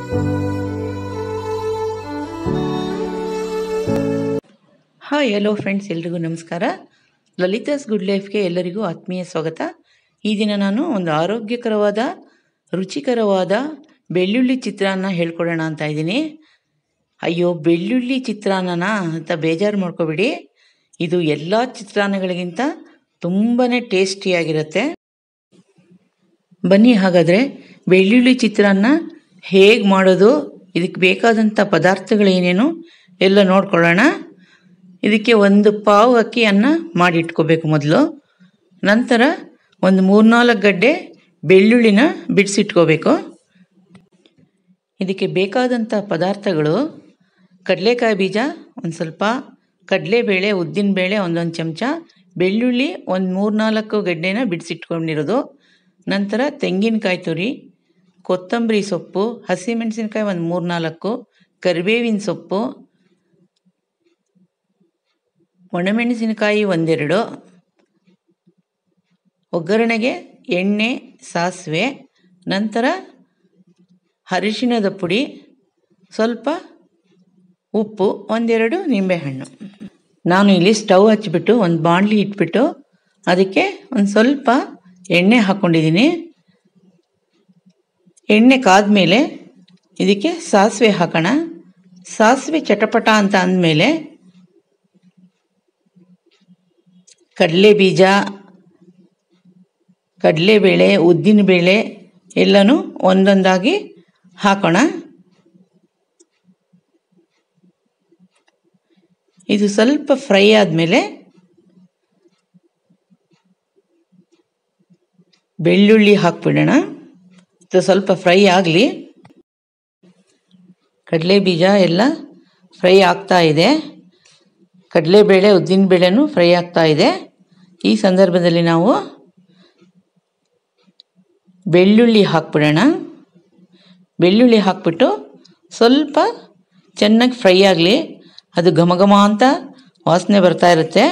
hi hello friends ಎಲ್ರಿಗೂ ನಮಸ್ಕಾರ ಲಲಿತಾಸ್ good ಲೈಫ್ಗೆ ಎಲ್ಲರಿಗೂ ಆತ್ಮೀಯ ಸ್ವಾಗತ ಈ ದಿನ ನಾನು ಒಂದು ಆರೋಗ್ಯಕರವಾದ ರುಚಿಕರವಾದ ಬೆಳ್ಳುಳ್ಳಿ ಚಿತ್ರಾನ್ನ ಹೇಳ್ಕೊಡೋಣ ಅಂತ ಇದ್ದೀನಿ ಅಯ್ಯೋ ಬೆಳ್ಳುಳ್ಳಿ ಚಿತ್ರಾನ್ನನ ಅಂತ ಬೇಜಾರು ಮಾಡ್ಕೋಬೇಡಿ ಇದು ಎಲ್ಲ ಚಿತ್ರಾನ್ನಗಳಿಗಿಂತ ತುಂಬಾ ಟೇಸ್ಟಿಯಾಗಿರುತ್ತೆ ಬನ್ನಿ ಹಾಗಾದರೆ ಬೆಳ್ಳುಳ್ಳಿ ಚಿತ್ರಾನ್ನ ಹೇಗೆ ಮಾಡೋದು ಇದಕ್ಕೆ ಬೇಕಾದಂಥ ಪದಾರ್ಥಗಳೇನೇನು ಎಲ್ಲ ನೋಡ್ಕೊಳ್ಳೋಣ ಇದಕ್ಕೆ ಒಂದು ಪಾವು ಅಕ್ಕಿಯನ್ನು ಮಾಡಿಟ್ಕೋಬೇಕು ಮೊದಲು ನಂತರ ಒಂದು ಮೂರ್ನಾಲ್ಕು ಗಡ್ಡೆ ಬೆಳ್ಳುಳ್ಳಿನ ಬಿಡಿಸಿಟ್ಕೋಬೇಕು ಇದಕ್ಕೆ ಬೇಕಾದಂಥ ಪದಾರ್ಥಗಳು ಕಡಲೆಕಾಯಿ ಬೀಜ ಒಂದು ಸ್ವಲ್ಪ ಕಡಲೆಬೇಳೆ ಉದ್ದಿನಬೇಳೆ ಒಂದೊಂದು ಚಮಚ ಬೆಳ್ಳುಳ್ಳಿ ಒಂದು ಮೂರ್ನಾಲ್ಕು ಗಡ್ಡೆನ ಬಿಡಿಸಿಟ್ಕೊಂಡಿರೋದು ನಂತರ ತೆಂಗಿನಕಾಯಿ ತುರಿ ಕೊತ್ತಂಬರಿ ಸೊಪ್ಪು ಹಸಿಮೆಣಸಿನ್ಕಾಯಿ ಒಂದು ಮೂರ್ನಾಲ್ಕು ಕರಿಬೇವಿನ ಸೊಪ್ಪು ಒಣಮೆಣಸಿನಕಾಯಿ ಒಂದೆರಡು ಒಗ್ಗರಣೆಗೆ ಎಣ್ಣೆ ಸಾಸಿವೆ ನಂತರ ಅರಿಶಿಣದ ಪುಡಿ ಸ್ವಲ್ಪ ಉಪ್ಪು ಒಂದೆರಡು ನಿಂಬೆಹಣ್ಣು ನಾನು ಇಲ್ಲಿ ಸ್ಟವ್ ಹಚ್ಚಿಬಿಟ್ಟು ಒಂದು ಬಾಣಲಿ ಇಟ್ಬಿಟ್ಟು ಅದಕ್ಕೆ ಒಂದು ಸ್ವಲ್ಪ ಎಣ್ಣೆ ಹಾಕ್ಕೊಂಡಿದ್ದೀನಿ ಎಣ್ಣೆ ಕಾದ್ಮೇಲೆ ಇದಕ್ಕೆ ಸಾಸಿವೆ ಹಾಕೋಣ ಸಾಸಿವೆ ಚಟಪಟ ಅಂತ ಅಂದಮೇಲೆ ಕಡಲೆ ಬೀಜ ಕಡಲೆಬೇಳೆ ಉದ್ದಿನಬೇಳೆ ಎಲ್ಲನೂ ಒಂದೊಂದಾಗಿ ಹಾಕೋಣ ಇದು ಸ್ವಲ್ಪ ಫ್ರೈ ಆದಮೇಲೆ ಬೆಳ್ಳುಳ್ಳಿ ಹಾಕ್ಬಿಡೋಣ ಇದು ಸ್ವಲ್ಪ ಫ್ರೈ ಆಗಲಿ ಕಡಲೆ ಬೀಜ ಎಲ್ಲ ಫ್ರೈ ಆಗ್ತಾ ಇದೆ ಕಡಲೆಬೇಳೆ ಉದ್ದಿನಬೇಳೆನೂ ಫ್ರೈ ಆಗ್ತಾ ಇದೆ ಈ ಸಂದರ್ಭದಲ್ಲಿ ನಾವು ಬೆಳ್ಳುಳ್ಳಿ ಹಾಕ್ಬಿಡೋಣ ಬೆಳ್ಳುಳ್ಳಿ ಹಾಕ್ಬಿಟ್ಟು ಸ್ವಲ್ಪ ಚೆನ್ನಾಗಿ ಫ್ರೈ ಆಗಲಿ ಅದು ಘಮ ಘಮ ಅಂತ ವಾಸನೆ ಬರ್ತಾ ಇರುತ್ತೆ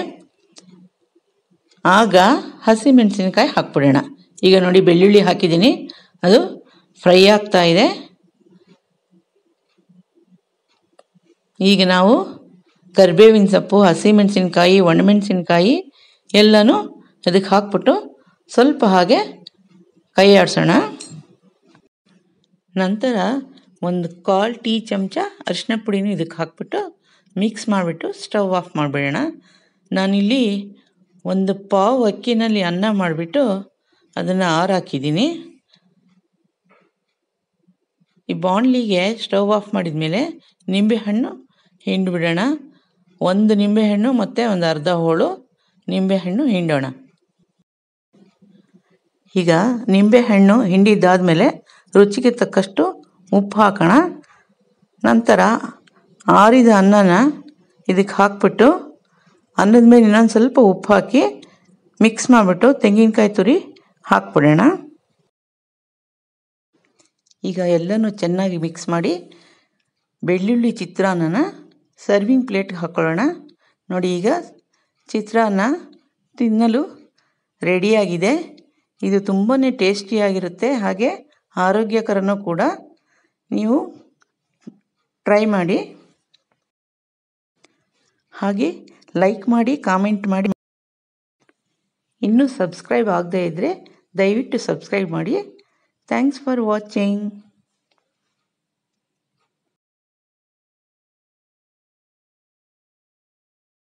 ಆಗ ಹಸಿಮೆಣಸಿನ್ಕಾಯಿ ಹಾಕ್ಬಿಡೋಣ ಈಗ ನೋಡಿ ಬೆಳ್ಳುಳ್ಳಿ ಹಾಕಿದ್ದೀನಿ ಅದು ಫ್ರೈ ಆಗ್ತಾ ಇದೆ ಈಗ ನಾವು ಕರಿಬೇವಿನ ಸೊಪ್ಪು ಹಸಿಮೆಣಸಿನ್ಕಾಯಿ ಒಣಮೆಣಸಿನ್ಕಾಯಿ ಎಲ್ಲನೂ ಅದಕ್ಕೆ ಹಾಕ್ಬಿಟ್ಟು ಸ್ವಲ್ಪ ಹಾಗೆ ಕೈ ಆಡಿಸೋಣ ನಂತರ ಒಂದು ಕಾಲು ಟೀ ಚಮಚ ಅರಿಶಿನ ಪುಡಿನೂ ಇದಕ್ಕೆ ಹಾಕ್ಬಿಟ್ಟು ಮಿಕ್ಸ್ ಮಾಡಿಬಿಟ್ಟು ಸ್ಟವ್ ಆಫ್ ಮಾಡಿಬಿಡೋಣ ನಾನಿಲ್ಲಿ ಒಂದು ಪಾವು ಅಕ್ಕಿನಲ್ಲಿ ಅನ್ನ ಮಾಡಿಬಿಟ್ಟು ಅದನ್ನು ಆರಾಕಿದ್ದೀನಿ ಈ ಬಾಣಲಿಗೆ ಸ್ಟವ್ ಆಫ್ ಮಾಡಿದ ಮೇಲೆ ನಿಂಬೆಹಣ್ಣು ಹಿಂಡ್ಬಿಡೋಣ ಒಂದು ನಿಂಬೆಹಣ್ಣು ಮತ್ತು ಒಂದು ಅರ್ಧ ಹೋಳು ನಿಂಬೆಹಣ್ಣು ಹಿಂಡೋಣ ಈಗ ನಿಂಬೆಹಣ್ಣು ಹಿಂಡಿದ್ದಾದಮೇಲೆ ರುಚಿಗೆ ತಕ್ಕಷ್ಟು ಉಪ್ಪು ಹಾಕೋಣ ನಂತರ ಆರಿದ ಅನ್ನನ ಇದಕ್ಕೆ ಹಾಕ್ಬಿಟ್ಟು ಅನ್ನದ ಮೇಲೆ ಇನ್ನೊಂದು ಸ್ವಲ್ಪ ಉಪ್ಪು ಹಾಕಿ ಮಿಕ್ಸ್ ಮಾಡಿಬಿಟ್ಟು ತೆಂಗಿನಕಾಯಿ ತುರಿ ಹಾಕ್ಬಿಡೋಣ ಈಗ ಎಲ್ಲನೂ ಚೆನ್ನಾಗಿ ಮಿಕ್ಸ್ ಮಾಡಿ ಬೆಳ್ಳುಳ್ಳಿ ಚಿತ್ರಾನ್ನನ ಸರ್ವಿಂಗ್ ಪ್ಲೇಟ್ಗೆ ಹಾಕ್ಕೊಳ್ಳೋಣ ನೋಡಿ ಈಗ ಚಿತ್ರಾನ್ನ ತಿನ್ನಲು ರೆಡಿಯಾಗಿದೆ ಇದು ತುಂಬಾ ಟೇಸ್ಟಿಯಾಗಿರುತ್ತೆ ಹಾಗೆ ಆರೋಗ್ಯಕರನೂ ಕೂಡ ನೀವು ಟ್ರೈ ಮಾಡಿ ಹಾಗೆ ಲೈಕ್ ಮಾಡಿ ಕಾಮೆಂಟ್ ಮಾಡಿ ಇನ್ನೂ ಸಬ್ಸ್ಕ್ರೈಬ್ ಆಗದೇ ಇದ್ದರೆ ದಯವಿಟ್ಟು ಸಬ್ಸ್ಕ್ರೈಬ್ ಮಾಡಿ ಥ್ಯಾಂಕ್ಸ್ ಫಾರ್ ವಾಚಿಂಗ್